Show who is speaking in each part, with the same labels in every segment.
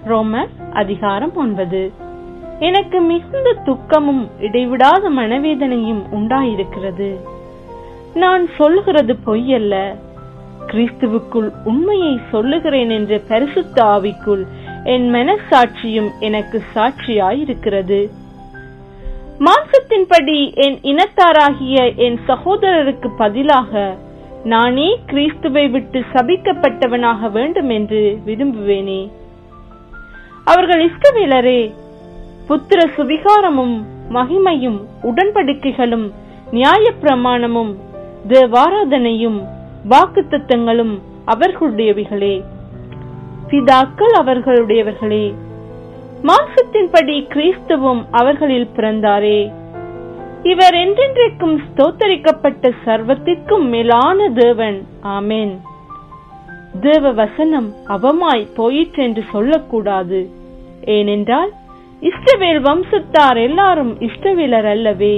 Speaker 1: ரோமர் அதிகாரம் ஒன்பது எனக்கு மிகுந்த துக்கமும் இடைவிடாத மனவேதனையும் உண்டாயிருக்கிறது நான் சொல்லுகிறது பொய்யல்ல கிறிஸ்துவுக்குள் உண்மையை சொல்லுகிறேன் என்ற பரிசுத்த ஆவிக்குள் என் மனசாட்சியும் எனக்கு சாட்சியாயிருக்கிறது மாம்சத்தின்படி என் இனத்தாராகிய என் சகோதரருக்கு பதிலாக நானே கிறிஸ்துவை விட்டு சபிக்கப்பட்டவனாக வேண்டும் என்று விரும்புவேனே அவர்கள் இஸ்கவேலரே புத்திர சுவிகாரமும் மகிமையும் உடன்படிக்கைகளும் நியாயப்பிரமாணமும் தேவாராதனையும் வாக்குத்தத்தங்களும் அவர்களுடையவைகளே பிதாக்கள் அவர்களுடையவர்களே மாம்சத்தின்படி கிறிஸ்துவும் அவர்களில் பிறந்தாரே இவர் என்றென்றைக்கும் ஸ்தோத்தரிக்கப்பட்ட சர்வத்திற்கும் மேலான தேவன் ஆமேன் தேவ வசனம் அவமாய் போயிற்றென்று சொல்லக்கூடாது ஏனென்றால் இஷ்டவேல் வம்சத்தார் எல்லாரும் இஷ்டவேலர் அல்லவே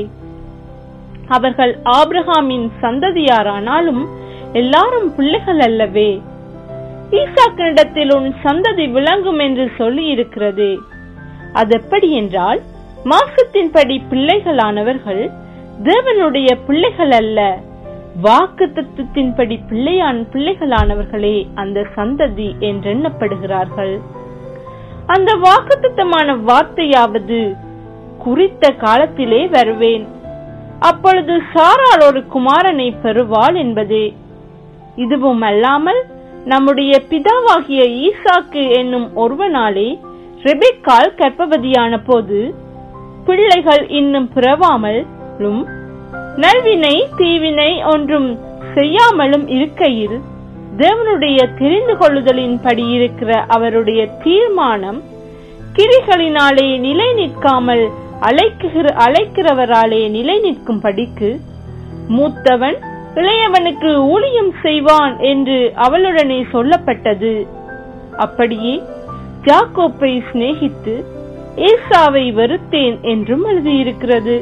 Speaker 1: அவர்கள் ஆபிரகாமின் சந்ததியாரானாலும் எல்லாரும் பிள்ளைகள் அல்லவே ஈசாக்கினிடத்தில் உன் சந்ததி விளங்கும் என்று சொல்லி இருக்கிறதே அதெப்படி என்றால் மாசத்தின்படி பிள்ளைகளானவர்கள் தேவனுடைய பிள்ளைகள் அல்ல வாக்கு தத்துவத்தின்படி பிள்ளையான் பிள்ளைகளானவர்களே அந்த சந்ததி என்றெண்ணப்படுகிறார்கள் அந்த வாக்குத்தத்தமான வார்த்தையாவது குறித்த காலத்திலே வருவேன் அப்பொழுது சாரால் ஒரு குமாரனை பெறுவாள் என்பதே இதுவும் அல்லாமல் நம்முடைய பிதாவாகிய ஈசாக்கு என்னும் ஒருவனாலே ரெபெக்கால் கர்ப்பவதியான போது பிள்ளைகள் இன்னும் பிறவாமலும் நல்வினை தீவினை ஒன்றும் செய்யாமலும் இருக்கையில் தேவனுடைய தெரிந்து கொள்ளுதலின் படி இருக்கிற அவருடைய தீர்மானம் கிரிகளினாலே நிலை நிற்காமல் அழைக்குகிற அழைக்கிறவராலே நிலை நிற்கும் படிக்கு மூத்தவன் இளையவனுக்கு ஊழியம் செய்வான் என்று அவளுடனே சொல்லப்பட்டது அப்படியே ஜாக்கோப்பை சிநேகித்து ஏசாவை வெறுத்தேன் என்றும் எழுதியிருக்கிறது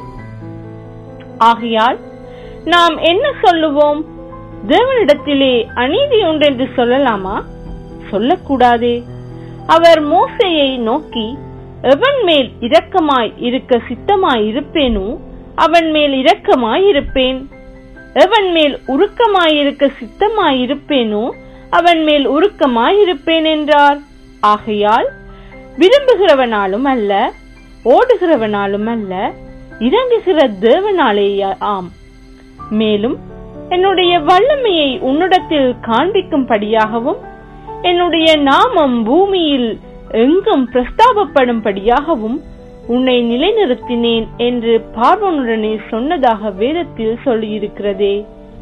Speaker 1: ஆகையால் நாம் என்ன சொல்லுவோம் தேவனிடத்திலே அநீதி உண்டென்று சொல்லலாமா சொல்லக்கூடாதே அவர் மோசையை நோக்கி எவன் மேல் இரக்கமாய் இருக்க சித்தமாய் இருப்பேனோ அவன் மேல் இரக்கமாய் இருப்பேன் எவன் மேல் உருக்கமாய் இருக்க சித்தமாய் இருப்பேனோ அவன் மேல் உருக்கமாய் இருப்பேன் என்றார் ஆகையால் விரும்புகிறவனாலும் அல்ல ஓடுகிறவனாலும் அல்ல இறங்குகிற தேவனாலேயே ஆம் மேலும் என்னுடைய வல்லமையை உன்னிடத்தில் காண்பிக்கும்படியாகவும் என்னுடைய நாமம் பூமியில் எங்கும் பிரஸ்தாபப்படும்படியாகவும் உன்னை நிலைநிறுத்தினேன் என்று பார்வனுடனே சொன்னதாக வேதத்தில் சொல்லியிருக்கிறதே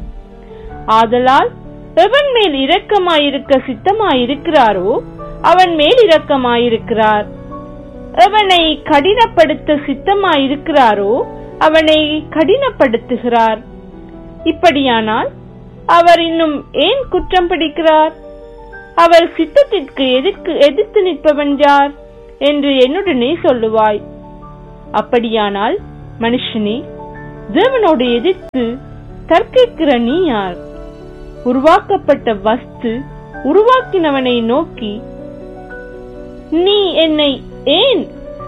Speaker 1: ஆதலால் எவன் மேல் இரக்கமாயிருக்க சித்தமாயிருக்கிறாரோ அவன் மேல் இரக்கமாயிருக்கிறார் எவனை கடினப்படுத்த சித்தமாயிருக்கிறாரோ அவனை கடினப்படுத்துகிறார் இப்படியானால் அவர் இன்னும் ஏன் குற்றம் பிடிக்கிறார் அவர் சித்தத்திற்கு எதிர்க்கு எதிர்த்து நிற்பவன் யார் என்று என்னுடனே சொல்லுவாய் அப்படியானால் மனுஷனே தேவனோடு எதிர்த்து தர்க்கிக்கிற நீ யார் உருவாக்கப்பட்ட வஸ்து உருவாக்கினவனை நோக்கி நீ என்னை ஏன்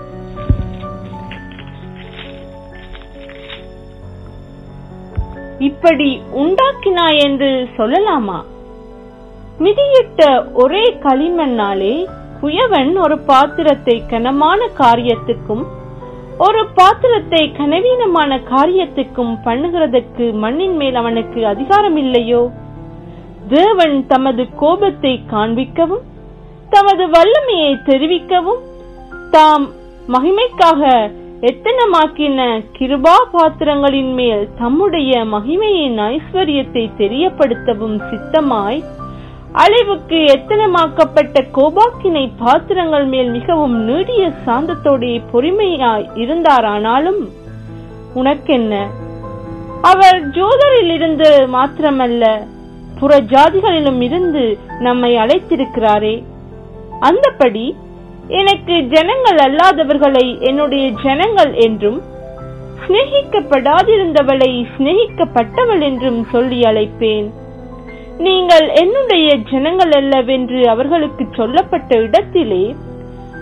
Speaker 1: இப்படி உண்டாக்கினாய் என்று சொல்லலாமா மிதியிட்ட ஒரே களிமண்ணாலே குயவன் ஒரு பாத்திரத்தை கனமான காரியத்துக்கும் ஒரு பாத்திரத்தை கனவீனமான காரியத்துக்கும் பண்ணுகிறதற்கு மண்ணின் மேல் அவனுக்கு அதிகாரம் இல்லையோ தேவன் தமது கோபத்தை காண்பிக்கவும் தமது வல்லமையை தெரிவிக்கவும் தாம் மகிமைக்காக எத்தனமாக்கின கிருபா பாத்திரங்களின் மேல் தம்முடைய மகிமையின் ஐஸ்வர்யத்தை தெரியப்படுத்தவும் சித்தமாய் அழிவுக்கு எத்தனமாக்கப்பட்ட கோபாக்கினை பாத்திரங்கள் மேல் மிகவும் நீடிய சாந்தத்தோடைய பொறுமையாய் இருந்தாரானாலும் உனக்கென்ன அவர் ஜோதரில் இருந்து மாத்திரமல்ல புற ஜாதிகளிலும் இருந்து நம்மை அழைத்திருக்கிறாரே அந்தபடி எனக்கு ஜனங்கள் அல்லாதவர்களை என்னுடைய ஜனங்கள் என்றும் சிநேகிக்கப்படாதிருந்தவளை சிநேகிக்கப்பட்டவள் என்றும் சொல்லி அழைப்பேன் நீங்கள் என்னுடைய ஜனங்கள் அல்லவென்று அவர்களுக்கு சொல்லப்பட்ட இடத்திலே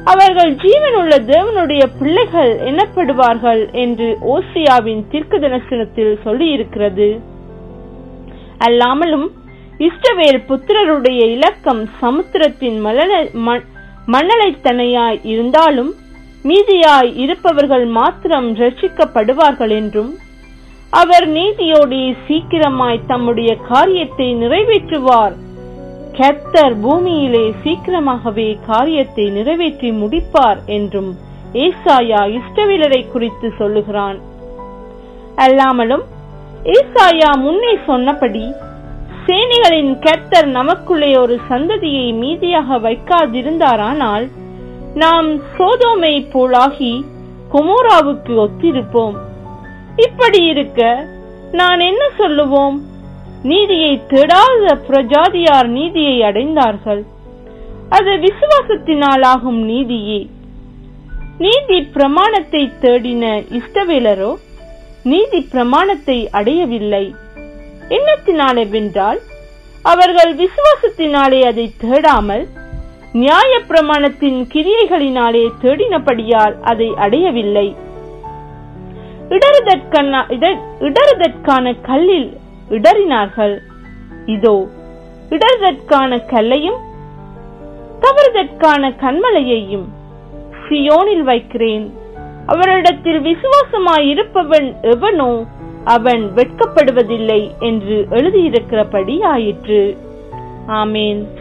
Speaker 1: அவர்கள் ஜீவனுள்ள தேவனுடைய பிள்ளைகள் எனப்படுவார்கள் என்று ஓசியாவின் தீர்க்க தரிசனத்தில் சொல்லியிருக்கிறது அல்லாமலும் இஸ்ரவேல் புத்திரருடைய இலக்கம் சமுத்திரத்தின் மணலைத்தனையாய் இருந்தாலும் மீதியாய் இருப்பவர்கள் மாத்திரம் ரட்சிக்கப்படுவார்கள் என்றும் அவர் நீதியோடு சீக்கிரமாய் தம்முடைய காரியத்தை நிறைவேற்றுவார் கர்த்தர் பூமியிலே சீக்கிரமாகவே காரியத்தை நிறைவேற்றி முடிப்பார் என்றும் ஏசாயா இஷ்டவிலரை குறித்து சொல்லுகிறான் அல்லாமலும் ஏசாயா முன்னே சொன்னபடி சேனைகளின் கர்த்தர் நமக்குள்ளே ஒரு சந்ததியை மீதியாக வைக்காதிருந்தாரானால் நாம் சோதோமை போலாகி குமோராவுக்கு ஒத்திருப்போம் இப்படி இருக்க நான் என்ன சொல்லுவோம் நீதியை தேடாத பிரஜாதியார் நீதியை அடைந்தார்கள் அது விசுவாசத்தினால் ஆகும் நீதியே நீதி பிரமாணத்தை தேடின இஷ்டவேலரோ நீதி பிரமாணத்தை அடையவில்லை எண்ணத்தினாலே வென்றால் அவர்கள் விசுவாசத்தினாலே அதை தேடாமல் நியாய பிரமாணத்தின் கிரியைகளினாலே தேடினபடியால் அதை அடையவில்லை இடறுதற்கான இடறுதற்கான கல்லில் இடறினார்கள் இதோ இடறுதற்கான கல்லையும் தவறுதற்கான கண்மலையையும் சியோனில் வைக்கிறேன் அவரிடத்தில் விசுவாசமாய் இருப்பவன் எவனோ அவன் வெட்கப்படுவதில்லை என்று எழுதியிருக்கிறபடி ஆயிற்று ஆமேன்